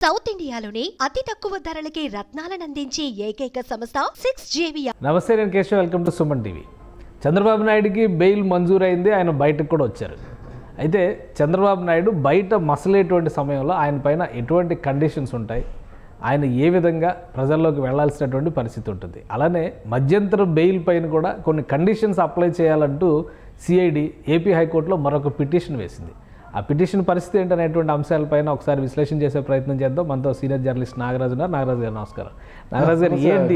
South ఇండియాలోనే అతి తక్కువ ధరలకి రత్నాలను అందించే ఏకైక సంస్థ సిక్స్ జేవియా నమస్తే నేను Keshav welcome to Suman TV Chandrababu నాయుడుకి బెయిల్ మంజూరైంది ఆయన బయటకు కూడా వచ్చారు అయితే చంద్రబాబు నాయుడు బయట మసలేటువంటి సమయంలో ఆయన పైన ఎటువంటి కండిషన్స్ ఉంటాయి ఆయన ఏ విధంగా ప్రజల్లోకి వెళ్ళాల్సినటువంటి పరిస్థితి ఉంటుంది అలానే మధ్యంతర బెయిల్ పైన కూడా కొన్ని కండిషన్స్ అప్లై చేయాలంటూ సిఐడి ఏపీ హైకోర్టులో మరొక పిటిషన్ వేసింది ఆ పిటిషన్ పరిస్థితి ఏంటనేటువంటి అంశాలపైన ఒకసారి విశ్లేషణ చేసే ప్రయత్నం చేద్దాం మనతో సీనియర్ జర్నలిస్ట్ నాగరాజు ఉన్నారు నాగరాజు గారు నమస్కారం నాగరాజు గారు ఏంటి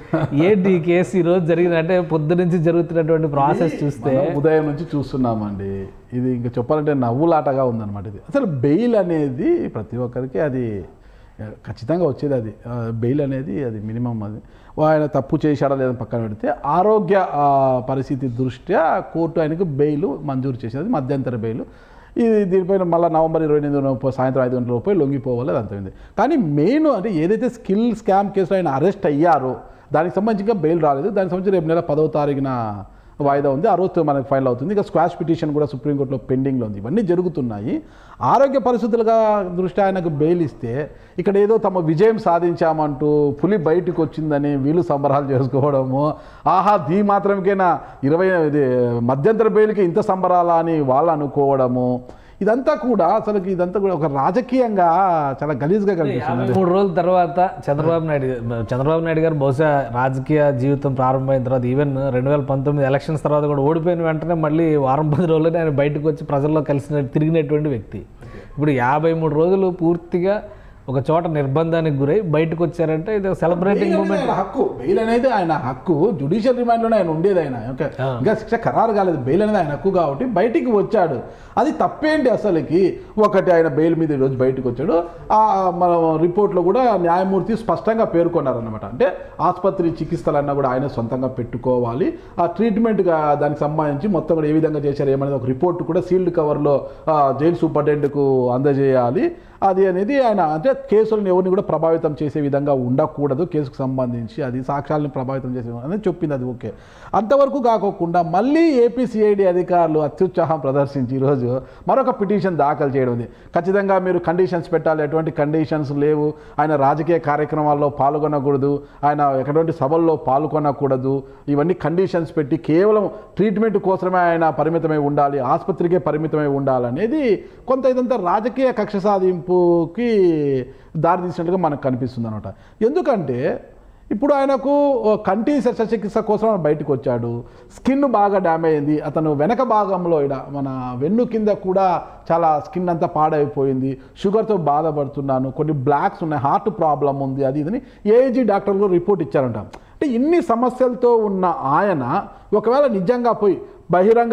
ఏంటి ఈ కేసు ఈ రోజు జరిగింది అంటే పొద్దు నుంచి జరుగుతున్నటువంటి ప్రాసెస్ చూస్తే మనం ఉదయం నుంచి చూస్తున్నామండి ఇది ఇంకా చెప్పాలంటే నవ్వులాటగా ఉందన్నమాట ఇది అసలు బెయిల్ అనేది ప్రతి ఒక్కరికి అది ఆ, ఖచ్చితంగా వచ్చేది అది ఆ, బెయిల్ అనేది అది మినిమం అది ఆయన తప్పు చేశాడా లేదని పక్కన పెడితే ఆరోగ్య ఆ, పరిస్థితి దృష్ట్యా కోర్టు ఆయనకు బెయిల్ మంజూరు చేసేది మధ్యంతర బెయిల్ ఇది దీనిపైన మళ్ళీ నవంబర్ ఇరవై ఎనిమిది లోపు సాయంత్రం ఐదు గంటల లోపు లొంగిపోవాలి అది అంతమైంది కానీ మెయిన్ అంటే ఏదైతే స్కిల్ స్కామ్ కేసులో ఆయన అరెస్ట్ అయ్యారో దానికి సంబంధించి ఇంకా బెయిల్ రాలేదు దానికి సంబంధించి రేపు నెల పదవ తారీఖున వాయిదా ఉంది ఆ రోజు మనకు ఫైల్ అవుతుంది ఇంకా స్క్వాష్ పిటిషన్ కూడా సుప్రీంకోర్టులో పెండింగ్లో ఉంది ఇవన్నీ జరుగుతున్నాయి ఆరోగ్య పరిస్థితులుగా దృష్ట్యా ఆయనకు బెయిల్ ఇస్తే ఇక్కడ ఏదో తమ విజయం సాధించామంటూ పులి బయటకు వచ్చిందని వీళ్ళు సంబరాలు చేసుకోవడము ఆహా దీ మాత్రమేనా ఇరవై ఇది మధ్యంతర బెయిల్కి ఇంత సంబరాలా అని వాళ్ళు అనుకోవడము ఇదంతా కూడా అసలు ఇదంతా కూడా ఒక రాజకీయంగా చాలా గలీజ్గా కనిపిస్తుంది యాభై మూడు రోజుల తర్వాత చంద్రబాబు నాయుడు చంద్రబాబు నాయుడు గారు బహుశా రాజకీయ జీవితం ప్రారంభమైన తర్వాత ఈవెన్ రెండు వేల పంతొమ్మిది ఎలక్షన్స్ తర్వాత కూడా ఓడిపోయిన వెంటనే మళ్ళీ వారం పది రోజుల్లోనే ఆయన బయటకు వచ్చి ప్రజల్లో కలిసిన తిరిగినటువంటి వ్యక్తి ఇప్పుడు యాభై మూడు రోజులు పూర్తిగా ఒక చోట నిర్బంధానికి గురై బయటకు వచ్చారంటే ఇది సెలబ్రేటింగ్ బెయిల్ అనేది ఆయన హక్కు బెయిల్ అనేది ఆయన హక్కు జుడిషియల్ రిమాండ్లోనే ఆయన ఉండేది ఆయన ఓకే ఇంకా శిక్ష ఖరారు కాలేదు బెయిల్ అనేది ఆయన హక్కు కాబట్టి బయటికి వచ్చాడు అది తప్పేంటి అసలుకి ఒకటి ఆయన బెయిల్ మీద ఈరోజు బయటకు వచ్చాడు ఆ మన రిపోర్ట్లో కూడా న్యాయమూర్తి స్పష్టంగా పేర్కొన్నారనమాట అంటే ఆసుపత్రి చికిత్సలన్నా కూడా ఆయన సొంతంగా పెట్టుకోవాలి ఆ ట్రీట్మెంట్గా దానికి సంబంధించి మొత్తం కూడా ఏ విధంగా చేశారు ఏమనేది ఒక రిపోర్ట్ కూడా సీల్డ్ కవర్లో ఆ, జైలు సూపరింటెండెంట్కు అందజేయాలి అది అనేది ఆయన అంటే కేసులను ఎవరిని కూడా ప్రభావితం చేసే విధంగా ఉండకూడదు కేసుకు సంబంధించి అది సాక్ష్యాలను ప్రభావితం చేసే అనేది చెప్పింది అది ఓకే అంతవరకు కాకోకుండా మళ్ళీ ఏపీసీఐడి అధికారులు అత్యుత్సాహం ప్రదర్శించి ఈరోజు మరొక పిటిషన్ దాఖలు చేయడం ఉంది ఖచ్చితంగా మీరు కండిషన్స్ పెట్టాలి ఎటువంటి కండిషన్స్ లేవు ఆయన రాజకీయ కార్యక్రమాల్లో పాల్గొనకూడదు ఆయన ఎటువంటి సభల్లో పాల్గొనకూడదు ఇవన్నీ కండిషన్స్ పెట్టి కేవలం ట్రీట్మెంట్ కోసమే ఆయన పరిమితమై ఉండాలి ఆసుపత్రికే పరిమితమై ఉండాలనేది కొంత ఇదంతా రాజకీయ కక్ష సాధింపుకి దారితీసినట్టుగా మనకు కనిపిస్తుంది అనమాట ఎందుకంటే ఇప్పుడు ఆయనకు ఓ కంటి శస్త్రచికిత్స కోసం ఆయన బయటకు వచ్చాడు స్కిన్ బాగా డ్యామేజ్ అయింది అతను వెనక భాగంలో ఇడ మన వెన్ను కింద కూడా చాలా స్కిన్ అంతా పాడైపోయింది షుగర్తో బాధపడుతున్నాను కొన్ని బ్లాక్స్ ఉన్నాయి హార్ట్ ప్రాబ్లం ఉంది అది ఇదని ఏజీ డాక్టర్లు రిపోర్ట్ ఇచ్చారంట అంటే ఇన్ని సమస్యలతో ఉన్న ఆయన ఒకవేళ నిజంగా పోయి బహిరంగ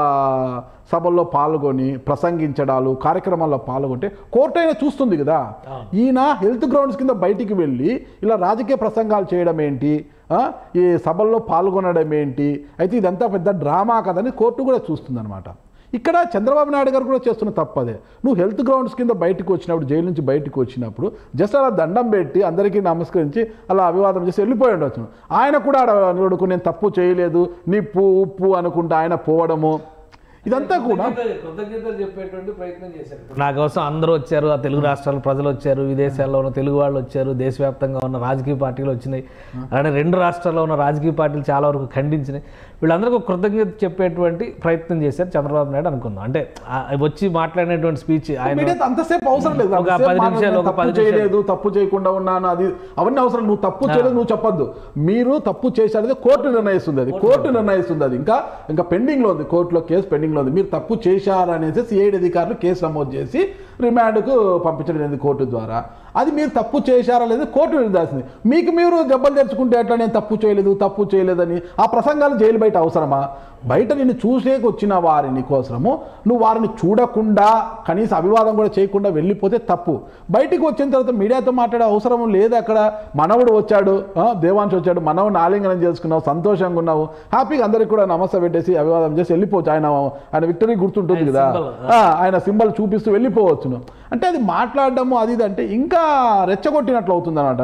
సభల్లో పాల్గొని ప్రసంగించడాలు కార్యక్రమాల్లో పాల్గొంటే కోర్టు అయినా చూస్తుంది కదా ఈయన హెల్త్ గ్రౌండ్స్ కింద బయటికి వెళ్ళి ఇలా రాజకీయ ప్రసంగాలు చేయడం ఏంటి ఆ, ఈ సభల్లో పాల్గొనడం ఏంటి అయితే ఇదంతా పెద్ద డ్రామా కదని కోర్టు కూడా చూస్తుంది ఇక్కడ చంద్రబాబు నాయుడు గారు కూడా చేస్తున్న తప్పదే నువ్వు హెల్త్ గ్రౌండ్స్ కింద బయటకు వచ్చినప్పుడు జైలు నుంచి బయటకు వచ్చినప్పుడు జస్ట్ అలా దండం పెట్టి అందరికీ నమస్కరించి అలా అభివాదం చేసి వెళ్ళిపోయి ఉండొచ్చు ఆయన కూడా ఆడ నిలబడుకుని నేను తప్పు చేయలేదు నిప్పు ఉప్పు అనుకుంటా ఆయన పోవడము ఇదంతా కూడా కృతజ్ఞతలు చెప్పేటువంటి ప్రయత్నం చేశారు నా కోసం అందరూ వచ్చారు ఆ తెలుగు రాష్ట్రాల ప్రజలు వచ్చారు విదేశాల్లో ఉన్న తెలుగు వాళ్ళు వచ్చారు దేశవ్యాప్తంగా ఉన్న రాజకీయ పార్టీలు వచ్చినాయి అలానే రెండు రాష్ట్రాల్లో ఉన్న రాజకీయ పార్టీలు చాలా వరకు ఖండించినాయి వీళ్ళందరికీ ఒక కృతజ్ఞత చెప్పేటువంటి ప్రయత్నం చేశారు చంద్రబాబు నాయుడు అనుకుందాం అంటే ఆ వచ్చి మాట్లాడినటువంటి స్పీచ్ ఆయన మీడియా అంతసేపు అవసరం లేదు ఒక అంతసేపు పది మాట్లాడు, నిమిషాలు, నేను ఒక తప్పు పది నిమిషాలు. చేయలేదు తప్పు చేయకుండా ఉన్నాను అది అవన్నీ అవసరం నువ్వు తప్పు చేయలేదు నువ్వు చెప్పొద్దు మీరు తప్పు చేశారనేది కోర్టు నిర్ణయిస్తుంది అది కోర్టు నిర్ణయిస్తుంది అది ఇంకా ఇంకా పెండింగ్ లో ఉంది కోర్టులో కేసు పెండింగ్ లో ఉంది మీరు తప్పు చేశారనేసి సిఐడి అధికారులు కేసు నమోదు చేసి రిమాండ్కు పంపించడం జరిగింది కోర్టు ద్వారా అది మీరు తప్పు చేశారా లేదు కోర్టు నిర్ధారిస్తుంది మీకు మీరు జబ్బలు తెరుచుకుంటే ఎట్లా నేను తప్పు చేయలేదు తప్పు చేయలేదని ఆ ప్రసంగాలు జైలు బయట అవసరమా బయట నిన్ను చూసేకి వచ్చిన వారిని కోసము నువ్వు వారిని చూడకుండా కనీసం అభివాదం కూడా చేయకుండా వెళ్ళిపోతే తప్పు బయటికి వచ్చిన తర్వాత మీడియాతో మాట్లాడే అవసరం లేదు అక్కడ మనవడు వచ్చాడు ఆ, దేవాంశ్ వచ్చాడు మనవడు ఆలింగనం చేసుకున్నావు సంతోషంగా ఉన్నావు హ్యాపీగా అందరికి కూడా నమస్తే పెట్టేసి అభివాదం చేసి వెళ్ళిపోవచ్చు ఆయన ఆయన విక్టరీ గుర్తుంటుంది కదా symbol. ఆ, ఆయన సింబల్ చూపిస్తూ వెళ్ళిపోవచ్చును అంటే అది మాట్లాడడము అది ఇది అంటే ఇంకా రెచ్చగొట్టినట్లు అవుతుంది అనమాట అంటే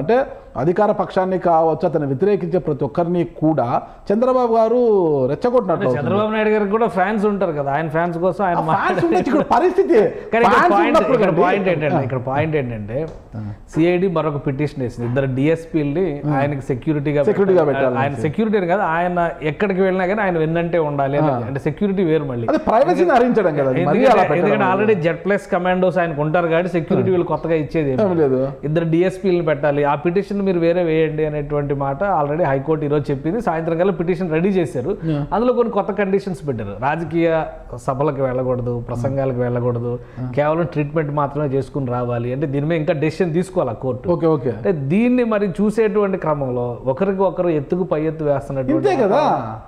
అధికార పక్షాన్ని కావచ్చు అతను వ్యతిరేకించే ప్రతి ఒక్కరిని కూడా చంద్రబాబు గారు రెచ్చగొట్టినట్టు అవుతుంది. చంద్రబాబు నాయుడు గారికి కూడా ఫ్యాన్స్ ఉంటారు కదా ఆయన ఫ్యాన్స్ కోసం ఆయన ఆ fans ఉండొచ్చు, ఇక్కడ పరిస్థితి కానీ ఇక్కడ Fans పాయింట్ ఉన్నప్పుడు ఇక్కడ కండి. పాయింట్ ఏంటంటే ఇక్కడ పాయింట్ ఏంటంటే సిఐడి మరొక పిటిషన్ వేసింది ఇద్దరు డిఎస్పీల్ని ఆయనకి సెక్యూరిటీగా Security గా పెట్టాలి ఆయన సెక్యూరిటీ కాదు ఆయన ఎక్కడికి వెళ్ళినా కానీ ఆయన వెన్నంటే ఉండాలి అని. అంటే సెక్యూరిటీ వేరు మళ్ళీ అదే ప్రైవసీని హరించడం కదా అది. మరీ అలా ఎందుకంటే పెట్టడం ఎందుకంటే ఆల్రెడీ జెడ్ ప్లస్ కమాండోస్ ఆయనకు ఉంటారు కాబట్టి సెక్యూరిటీ వీళ్ళు కొత్తగా ఇచ్చేది ఏమీ ఏం లేదు ఇద్దరు డిఎస్పీలను పెట్టాలి ఆ పిటిషన్ మీరు వేరే వేయండి అనేటువంటి మాట ఆల్రెడీ హైకోర్టు ఈరోజు చెప్పింది సాయంత్రం కల్లా పిటిషన్ రెడీ చేశారు అందులో కొన్ని కొత్త కండిషన్స్ పెట్టారు రాజకీయ సభలకు వెళ్ళకూడదు ప్రసంగాలకు వెళ్ళకూడదు కేవలం ట్రీట్మెంట్ మాత్రమే చేసుకుని రావాలి అంటే దీని మీద ఇంకా డెసిషన్ తీసుకోవాలి ఆ కోర్టు ఓకే ఓకే అంటే దీన్ని మరి చూసేటువంటి క్రమంలో ఒకరికి ఒకరు ఎత్తుకు పై ఎత్తు వేస్తున్నటువంటి ఇంతే కదా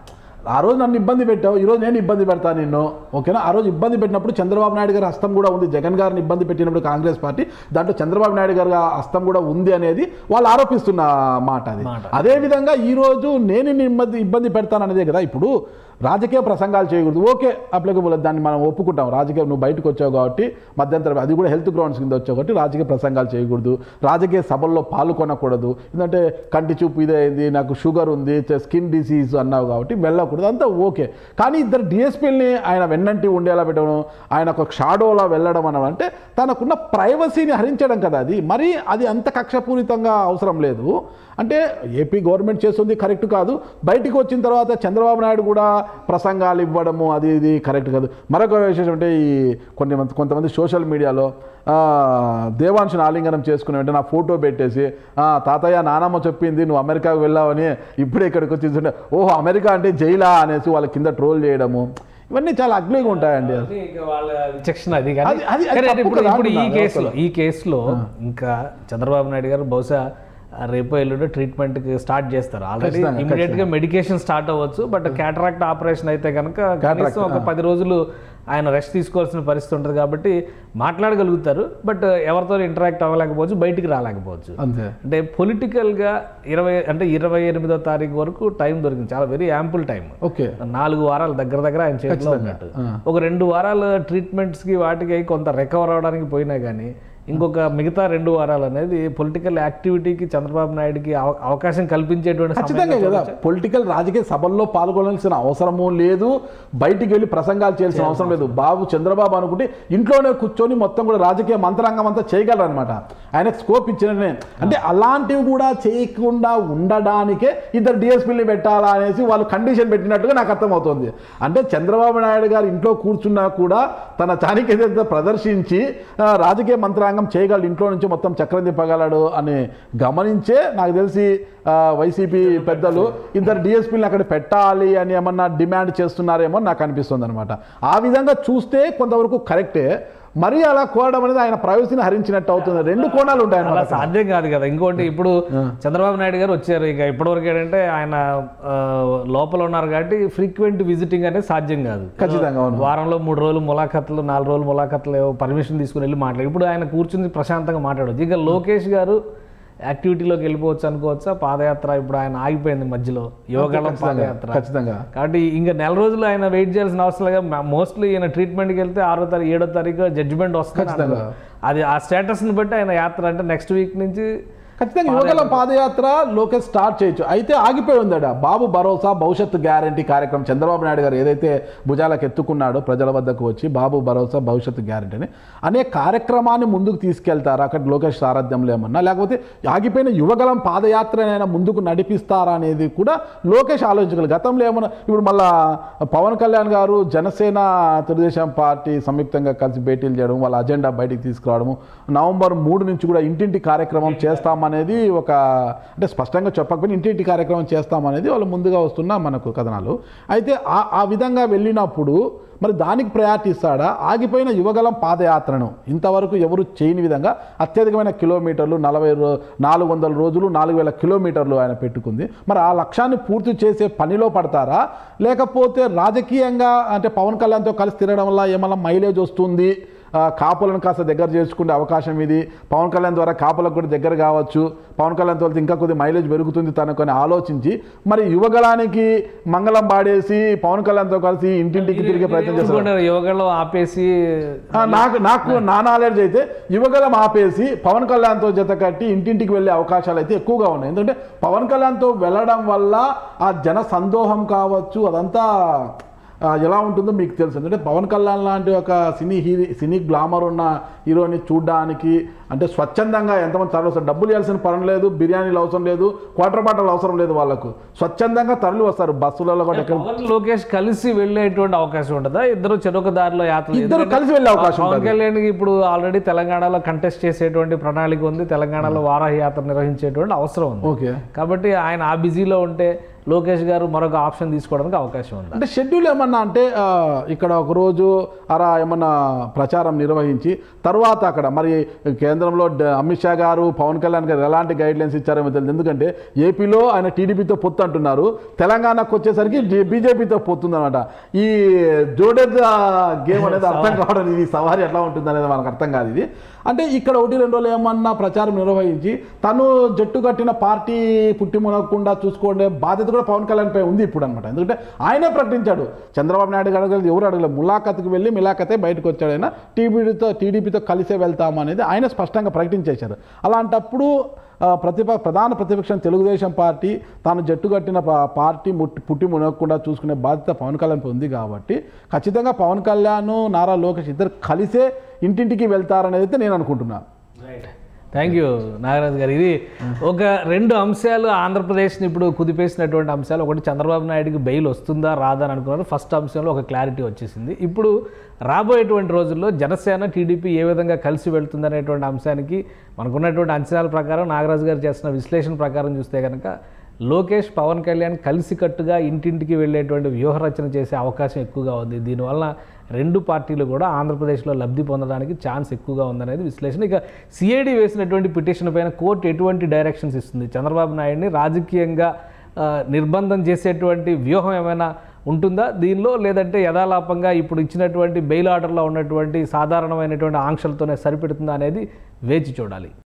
ఆ రోజు నన్ను ఇబ్బంది పెట్టావు ఈ రోజు నేను ఇబ్బంది పెడతాను నిన్ను ఓకేనా ఆ రోజు ఇబ్బంది పెట్టినప్పుడు చంద్రబాబు నాయుడు గారి హస్తం కూడా ఉంది జగన్ గారిని ఇబ్బంది పెట్టినప్పుడు కాంగ్రెస్ పార్టీ దాంట్లో చంద్రబాబు నాయుడు గారి హస్తం కూడా ఉంది అనేది వాళ్ళు ఆరోపిస్తున్న మాట అది మాట. అదే విధంగా ఈ రోజు నేను నిన్ను ఇబ్బంది ఇబ్బంది పెడతాను అనేదే కదా ఇప్పుడు రాజకీయ ప్రసంగాలు చేయకూడదు ఓకే అప్లికబుల్ దాన్ని మనం ఒప్పుకుంటాం రాజకీయ నువ్వు బయటకు వచ్చావు కాబట్టి మధ్యంతరం అది కూడా హెల్త్ గ్రౌండ్స్ కింద వచ్చావు కాబట్టి రాజకీయ ప్రసంగాలు చేయకూడదు రాజకీయ సభల్లో పాల్గొనకూడదు ఎందుకంటే కంటి చూపు ఇదే అయింది నాకు షుగర్ ఉంది స్కిన్ డిసీజ్ అన్నావు కాబట్టి వెళ్ళకూడదు అంతా ఓకే కానీ ఇద్దరు డిఎస్పీని ఆయన వెన్నంటి ఉండేలా పెట్టడం ఆయన ఒక షాడోలా వెళ్ళడం అనడం అంటే తనకున్న ప్రైవసీని హరించడం కదా అది మరి అది అంత కక్షపూరితంగా అవసరం లేదు అంటే ఏపీ గవర్నమెంట్ చేస్తుంది కరెక్ట్ కాదు బయటికి వచ్చిన తర్వాత చంద్రబాబు నాయుడు కూడా ప్రసంగాలు ఇవ్వడము అది ఇది కరెక్ట్ కాదు మరొక విశేషం అంటే ఈ కొన్ని మంది- కొంతమంది సోషల్ మీడియాలో ఆ, దేవాంశుని ఆలింగనం చేసుకుని వెంటనే నా ఫోటో పెట్టేసి "ఆ, తాతయ్య నానమ్మ చెప్పింది నువ్వు అమెరికాకు వెళ్ళావని ఇప్పుడే ఇక్కడికి వచ్చి చూస్తుంటే ఓహో అమెరికా అంటే జైలా అనేసి వాళ్ళ కింద ట్రోల్ చేయడము ఇవన్నీ చాలా అగ్లీగా ఉంటాయండి అది ఇంకా వాళ్ళ విచక్షణ అది కానీ అది- అది- అది కానీ తప్పు ఇప్పుడు కదా ఇప్పుడు ఈ అంటున్నా కేసులో ఈ కేసులో ఇంకా చంద్రబాబు నాయుడు గారు బహుశా ఆ రేపో ఎల్లుండో ట్రీట్మెంట్ కి స్టార్ట్ చేస్తారు ఆల్రెడీ ఖచ్చితంగా, ఇమీడియట్ గా మెడికేషన్ స్టార్ట్ అవ్వచ్చు బట్ క్యాటరాక్ట్ ఆపరేషన్ అయితే కనుక కనీసం ఒక పది రోజులు ఆయన రెస్ట్ తీసుకోవాల్సిన పరిస్థితి ఉంటుంది కాబట్టి మాట్లాడగలుగుతారు బట్ ఎవరితో ఇంటరాక్ట్ అవ్వలేకపోవచ్చు బయటికి రాలేకపోవచ్చు అంతే అంటే పొలిటికల్గా ఇరవై అంటే ఇరవై ఎనిమిదో తారీఖు వరకు టైం దొరికింది చాలా వెరీ యాంపుల్ టైం ఓకే నాలుగు వారాలు దగ్గర దగ్గర ఆయన చేతిలో ఉన్నట్టు ఒక రెండు వారాల ట్రీట్మెంట్స్కి వాటికి అయి కొంత రికవర్ అవడానికి పోయినా కానీ ఇంకొక మిగతా రెండు వారాలు అనేది పొలిటికల్ యాక్టివిటీకి చంద్రబాబు నాయుడుకి అవ- అవకాశం కల్పించేటువంటి ఖచ్చితంగా సమయంగా కదా పొలిటికల్ రాజకీయ సభల్లో పాల్గొనాల్సిన అవసరము లేదు బయటికి వెళ్ళి ప్రసంగాలు చేయాల్సిన అవసరం లేదు బాబు చంద్రబాబు అనుకుంటే ఇంట్లోనే కూర్చొని మొత్తం కూడా రాజకీయ మంత్రాంగం అంతా చేయగలరు అనమాట ఆయనకు స్కోప్ ఇచ్చిననే అంటే అలాంటివి కూడా చేయకుండా ఉండడానికే ఇద్దరు డిఎస్పీని పెట్టాలా అనేసి వాళ్ళు కండిషన్ పెట్టినట్టుగా నాకు అర్థమవుతుంది అంటే చంద్రబాబు నాయుడు గారు ఇంట్లో కూర్చున్నా కూడా తన చాణిక్యత ప్రదర్శించి ఆ, రాజకీయ మంత్రాంగం చేయగలడు ఇంట్లో నుంచి మొత్తం చక్రం తిప్పగలడు అని గమనించే నాకు తెలిసి ఆ, వైసీపీ పెద్దలు ఇద్దరు డిఎస్పీని అక్కడ పెట్టాలి అని ఏమన్నా డిమాండ్ చేస్తున్నారేమో నాకు అనిపిస్తుంది అనమాట ఆ విధంగా చూస్తే కొంతవరకు కరెక్టే మరీ అలా కోరడం అనేది ఆయన ప్రైవసీని హరించినట్టు అవుతుంది రెండు కోణాలు ఉంటాయి అలా అన్నమాట సాధ్యం కాదు కదా ఇంకోటి ఇప్పుడు చంద్రబాబు నాయుడు గారు వచ్చారు ఇక ఇప్పటివరకు ఏంటంటే ఆయన ఆ, లోపల ఉన్నారు కాబట్టి ఫ్రీక్వెంట్ విజిటింగ్ అనేది సాధ్యం కాదు ఖచ్చితంగా అవును వారంలో మూడు రోజులు ములాఖత్లు నాలుగు రోజులు ములాఖత్లు పర్మిషన్ తీసుకుని వెళ్ళి మాట్లాడు ఇప్పుడు ఆయన కూర్చుని ప్రశాంతంగా మాట్లాడవచ్చు ఇక లోకేష్ గారు యాక్టివిటీలోకి వెళ్ళిపోవచ్చు అనుకోవచ్చా పాదయాత్ర ఇప్పుడు ఆయన ఆగిపోయింది మధ్యలో యువగళం పాదయాత్ర ఖచ్చితంగా కాబట్టి ఇంకా నెల రోజులు ఆయన వెయిట్ చేయాల్సిన అవసరం లేదు మోస్ట్లీ ఈయన ట్రీట్మెంట్కి వెళ్తే ఆరో తారీఖు ఏడో తారీఖు జడ్జిమెంట్ వస్తుంది ఖచ్చితంగా. అది ఆ స్టేటస్ని బట్టి ఆయన యాత్ర అంటే నెక్స్ట్ వీక్ నుంచి ఖచ్చితంగా యువకుల పాదయాత్ర లోకేష్ స్టార్ట్ చేయొచ్చు అయితే ఆగిపోయి ఉందట బాబు భరోసా భవిష్యత్తు గ్యారంటీ కార్యక్రమం చంద్రబాబు నాయుడు గారు ఏదైతే భుజాలకు ఎత్తుకున్నాడో ప్రజల వద్దకు వచ్చి బాబు భరోసా భవిష్యత్తు గ్యారంటీ అని అనే కార్యక్రమాన్ని ముందుకు తీసుకెళ్తారా అక్కడ లోకేష్ సారథ్యంలో ఏమన్నా లేకపోతే ఆగిపోయిన యువగలం పాదయాత్రనైనా ముందుకు నడిపిస్తారా అనేది కూడా లోకేష్ ఆలోచించగలరు గతంలో ఏమన్నా ఇప్పుడు మళ్ళా పవన్ కళ్యాణ్ గారు జనసేన తెలుగుదేశం పార్టీ సంయుక్తంగా కలిసి భేటీలు చేయడం వాళ్ళ అజెండా బయటికి తీసుకురావడము నవంబర్ మూడు నుంచి కూడా ఇంటింటి కార్యక్రమం చేస్తామనేది ఒక అంటే స్పష్టంగా చెప్పకపోయినా ఇంటింటి కార్యక్రమం చేస్తామనేది వాళ్ళు ముందుగా వస్తున్న మనకు కథనాలు అయితే ఆ ఆ విధంగా వెళ్ళినప్పుడు మరి దానికి ప్రయారిటీ ఇస్తాడా ఆగిపోయిన యువగలం పాదయాత్రను ఇంతవరకు ఎవరు చేయని విధంగా అత్యధికమైన కిలోమీటర్లు నలభై రో నాలుగు వందల రోజులు నాలుగు వేల కిలోమీటర్లు ఆయన పెట్టుకుంది మరి ఆ లక్ష్యాన్ని పూర్తి చేసే పనిలో పడతారా లేకపోతే రాజకీయంగా అంటే పవన్ కళ్యాణ్తో కలిసి తిరగడం వల్ల ఏమన్నా మైలేజ్ వస్తుంది ఆ, కాపులను కాస్త దగ్గర చేసుకునే అవకాశం ఇది పవన్ కళ్యాణ్ ద్వారా కాపులకు కూడా దగ్గర కావచ్చు పవన్ కళ్యాణ్ తో ఇంకా కొద్ది మైలేజ్ పెరుగుతుంది తనకు అని ఆలోచించి మరి యువగలానికి మంగళం పాడేసి పవన్ కళ్యాణ్తో కలిసి ఇంటింటికి తిరిగే ప్రయత్నం చేస్తారు అనుకుంటారు యువగలం ఆపేసి ఆ, నాకు నాకు నా నాలెడ్జ్ అయితే యువగలం ఆపేసి పవన్ కళ్యాణ్తో జత కట్టి ఇంటింటికి వెళ్ళే అవకాశాలు అయితే ఎక్కువగా ఉన్నాయి ఎందుకంటే పవన్ కళ్యాణ్తో వెళ్ళడం వల్ల ఆ జన సందోహం కావచ్చు అదంతా ఆ, ఎలా ఉంటుందో మీకు తెలుసు ఎందుకంటే పవన్ కళ్యాణ్ లాంటి ఒక సినీ హీరో సినీ గ్లామర్ ఉన్న హీరోని చూడడానికి అంటే స్వచ్ఛందంగా ఎంతమంది తరలి వస్తారు డబ్బులు ఇవ్వాల్సిన పని లేదు బిర్యానీలు అవసరం లేదు క్వార్టర్ బాటలు అవసరం లేదు వాళ్ళకు స్వచ్ఛందంగా తరలి వస్తారు బస్సులలో కూడా ఎక్కడ పవన్ లోకేష్ కలిసి వెళ్ళేటువంటి అవకాశం ఉంటుందా ఇద్దరు చెరొక దారిలో యాత్ర ఇద్దరు కలిసి వెళ్ళే అవకాశం పవన్ ఉంటుంది కళ్యాణ్కి ఇప్పుడు ఆల్రెడీ తెలంగాణలో కంటెస్ట్ చేసేటువంటి ప్రణాళిక ఉంది తెలంగాణలో వారాహి యాత్ర నిర్వహించేటువంటి అవసరం ఉంది ఓకే కాబట్టి ఆయన ఆ బిజీలో ఉంటే లోకేష్ గారు మరొక ఆప్షన్ తీసుకోవడానికి అవకాశం ఉంది అంటే షెడ్యూల్ ఏమన్నా అంటే ఆ, ఇక్కడ ఒక రోజు అలా ఏమన్నా ప్రచారం నిర్వహించి తర్వాత అక్కడ మరి కేంద్రంలో డ- అమిత్ షా గారు పవన్ కళ్యాణ్ గారు ఎలాంటి గైడ్ లైన్స్ ఇచ్చారో తెలియదు ఎందుకంటే ఏపీలో ఆయన టీడీపీతో పొత్తు అంటున్నారు తెలంగాణకు వచ్చేసరికి బీజేపీతో పొత్తు అనమాట ఈ జోడెడ్ గేమ్ అనేది అర్థం కావడం ఇది సవారీ ఎట్లా ఉంటుంది అనేది మనకు అర్థం కాదు ఇది అంటే ఇక్కడ ఒకటి రెండు రోజులు ఏమన్నా ప్రచారం నిర్వహించి తను జట్టు కట్టిన పార్టీ పుట్టిమునకుండా చూసుకోండే బాధ్యత కూడా పవన్ కళ్యాణ్ పై ఉంది ఇప్పుడు అనమాట ఎందుకంటే ఆయనే ప్రకటించాడు చంద్రబాబు నాయుడు గారు అడగలేదు ఎవరు అడగలేదు ములాఖత్కి వెళ్ళి మిలాఖతే బయటకు వచ్చాడు ఆయన టీడీపీతో టీడీపీతో కలిసే వెళ్తాము అనేది ఆయన స్పష్టంగా ప్రకటించేశారు అలాంటప్పుడు ఆ, ప్రతిప ప్రధాన ప్రతిపక్షం తెలుగుదేశం పార్టీ తాను జట్టు కట్టిన పా- పార్టీ ముట్టి పుట్టి మునగకుండా చూసుకునే బాధ్యత పవన్ కళ్యాణ్ ఉంది కాబట్టి ఖచ్చితంగా పవన్ కళ్యాణ్ నారా లోకేష్ ఇద్దరు కలిసే ఇంటింటికి వెళ్తారనేది అయితే నేను అనుకుంటున్నాను థ్యాంక్ యూ నాగరాజు గారు ఇది ఒక రెండు అంశాలు ఆంధ్రప్రదేశ్ని ఇప్పుడు కుదిపేసినటువంటి అంశాలు ఒకటి చంద్రబాబు నాయుడుకి బెయిల్ వస్తుందా రాదా అని అనుకున్నారు ఫస్ట్ అంశంలో ఒక క్లారిటీ వచ్చేసింది ఇప్పుడు రాబోయేటువంటి రోజుల్లో జనసేన టీడీపీ ఏ విధంగా కలిసి వెళ్తుందనేటువంటి అంశానికి మనకున్నటువంటి అంచనాల ప్రకారం నాగరాజు గారు చేసిన విశ్లేషణ ప్రకారం చూస్తే కనుక లోకేష్ పవన్ కళ్యాణ్ కలిసికట్టుగా ఇంటింటికి వెళ్ళేటువంటి వ్యూహరచన చేసే అవకాశం ఎక్కువగా ఉంది దీనివల్ల రెండు పార్టీలు కూడా ఆంధ్రప్రదేశ్లో లబ్ధి పొందడానికి ఛాన్స్ ఎక్కువగా ఉందనేది విశ్లేషణ ఇక సిఐడి వేసినటువంటి పిటిషన్ పైన కోర్టు ఎటువంటి డైరెక్షన్స్ ఇస్తుంది చంద్రబాబు నాయుడిని రాజకీయంగా ఆ, నిర్బంధం చేసేటువంటి వ్యూహం ఏమైనా ఉంటుందా దీనిలో లేదంటే యథాలాపంగా ఇప్పుడు ఇచ్చినటువంటి బెయిల్ ఆర్డర్లో ఉన్నటువంటి సాధారణమైనటువంటి ఆంక్షలతోనే సరిపెడుతుందా అనేది వేచి చూడాలి